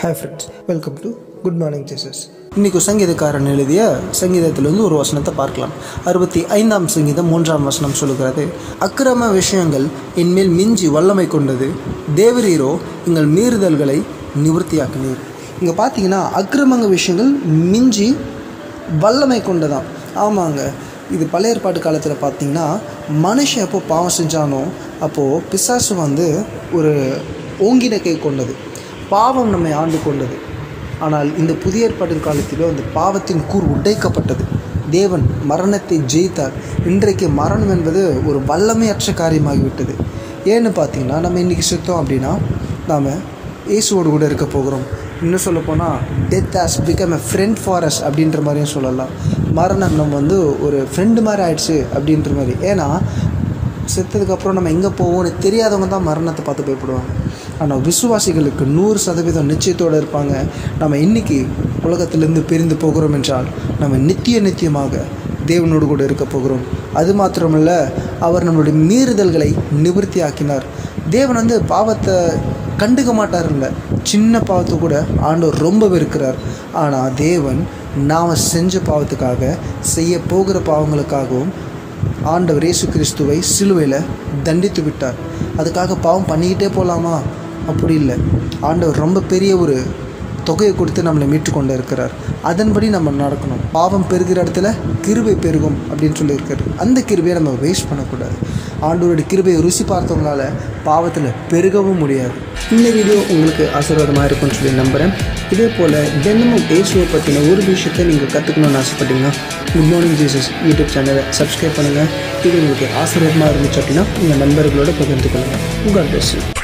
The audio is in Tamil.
hi friends welcome to good morning Jesus இன்னைக்கு சங்கீதக்காரன் எழுதிய சங்கீதத்திலிருந்து ஒரு வசனத்தை பார்க்கலாம் அறுபத்தி ஐந்தாம் சங்கீதம் மூன்றாம் வசனம் சொல்லுகிறது அக்கிரம விஷயங்கள் என்மேல் மிஞ்சி வல்லமை கொண்டது தேவரீரோ எங்கள் மீறுதல்களை நிவர்த்தியாக்கினீர் இங்கே பார்த்தீங்கன்னா அக்கிரமங்க விஷயங்கள் மிஞ்சி வல்லமை கொண்டதான் ஆமாங்க இது பழைய ஏற்பாட்டு காலத்தில் பார்த்தீங்கன்னா மனுஷன் எப்போ பாவம் செஞ்சானோ அப்போது பிசாசு வந்து ஒரு ஓங்கின கை கொண்டது பாவம் நம்மை ஆண்டு கொண்டது ஆனால் இந்த புதிய ஏற்பாட்டு காலத்திலோ அந்த பாவத்தின் கூர் உடைக்கப்பட்டது தேவன் மரணத்தை ஜெயித்தார் இன்றைக்கு மரணம் என்பது ஒரு வல்லமையற்ற காரியமாகிவிட்டது ஏன்னு பார்த்தீங்கன்னா நம்ம இன்றைக்கி சுத்தம் அப்படின்னா நாம் இயேசுவோடு கூட இருக்க போகிறோம் இன்னும் சொல்ல போனால் death has become a friend for us அப்படின்ற மாதிரியும் சொல்லலாம் மரணம் நம்ம வந்து ஒரு ஃப்ரெண்டு மாதிரி ஆயிடுச்சு அப்படின்ற மாதிரி ஏன்னா செத்ததுக்கப்புறம் நம்ம எங்கே போவோம்னு தெரியாதவங்க தான் மரணத்தை பார்த்து பயப்படுவாங்க ஆனால் விசுவாசிகளுக்கு நூறு சதவீதம் நிச்சயத்தோடு இருப்பாங்க நம்ம இன்னைக்கு உலகத்திலிருந்து பிரிந்து போகிறோம் என்றால் நம்ம நித்திய நித்தியமாக தேவனோடு கூட இருக்க போகிறோம் அது மாத்திரமல்ல அவர் நம்மளுடைய மீறுதல்களை நிவர்த்தி ஆக்கினார் தேவன் வந்து பாவத்தை கண்டுக்க மாட்டார் இல்லை சின்ன பாவத்தை கூட ஆண்டவர் ரொம்ப வெறுக்கிறார் ஆனால் தேவன் நாம் செஞ்ச பாவத்துக்காக செய்ய போகிற பாவங்களுக்காகவும் ஆண்டவர் இயேசு கிறிஸ்துவை சிலுவையில் தண்டித்து விட்டார் அதுக்காக பாவம் பண்ணிக்கிட்டே போகலாமா அப்படி இல்லை ஆண்டவர் ரொம்ப பெரிய ஒரு தொகையை கொடுத்து நம்மளை மீட்டு கொண்டு இருக்கிறார் அதன்படி நம்ம நடக்கணும் பாவம் பெருகிற இடத்துல கிருபை பெருகும் அப்படின்னு சொல்லியிருக்காரு அந்த கிருபையை நம்ம வேஸ்ட் பண்ணக்கூடாது ஆண்டவருடைய கிருபையை ருசி பார்த்தவங்களால பாவத்தில் பெருகவும் முடியாது இந்த வீடியோ உங்களுக்கு ஆசீர்வாதமாக இருக்கும்னு சொல்லி நம்புகிறேன் இதே போல் தினமும் இயேசுவை பற்றின ஒரு விஷயத்தை நீங்கள் கற்றுக்கணும்னு ஆசைப்பட்டீங்கன்னா குட் மார்னிங் ஜீசஸ் யூடியூப் சேனலை சப்ஸ்கிரைப் பண்ணுங்கள் இது உங்களுக்கு ஆசீர்வாதமாக இருந்துச்சு அப்படின்னா உங்கள் நண்பர்களோட பகிர்ந்து கொள்ளுங்கள் உங்கள் அட்ரஸ்